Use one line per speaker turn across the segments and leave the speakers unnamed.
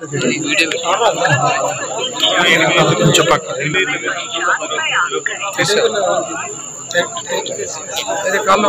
కొంచెం పక్క ఇది కాల్లో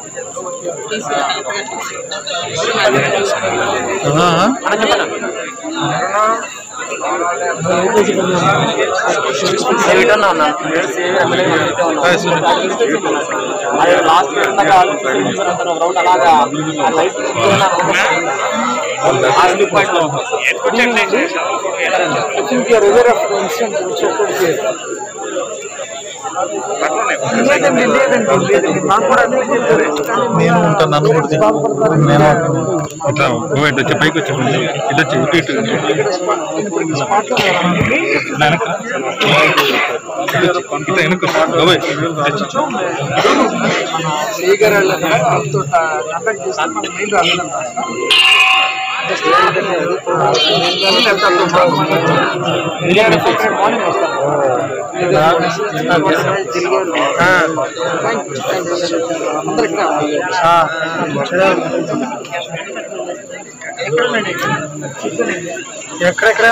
నేను ఉంటాను నన్ను కూడా తీ- నేను ఇట్లా ఓ ఇటు వచ్చి పైకి వచ్చి ఇటు వచ్చి ఇటు ఇటు ఇట్లా వెనక్కి రా. ఇట్లా వెనక్కి రా. ఓయ్, ఇటు వచ్చి. ఎక్కడెక్కడే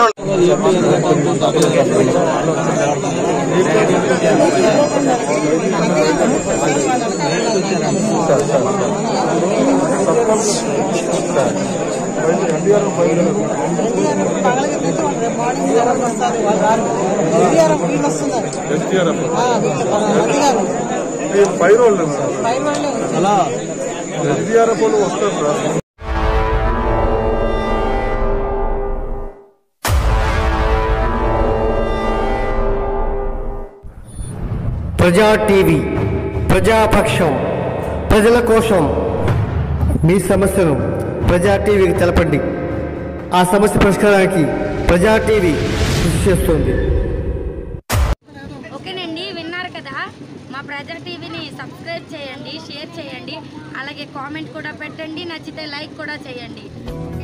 పై రోడ్లు అలా ఎస్డిఆర్ఎఫ్ వాళ్ళు వస్తారు సార్
ప్రజా టీవీ ప్రజాపక్షం ప్రజల కోసం మీ సమస్యను ప్రజా టీవీకి తెలపండి ఆ సమస్య పరిష్కారానికి ప్రజా టీవీ కృషి చేస్తుంది
ఓకేనండి విన్నారు కదా మా ప్రజా టీవీని సబ్స్క్రైబ్ చేయండి షేర్ చేయండి అలాగే కామెంట్ కూడా పెట్టండి నచ్చితే లైక్ కూడా చేయండి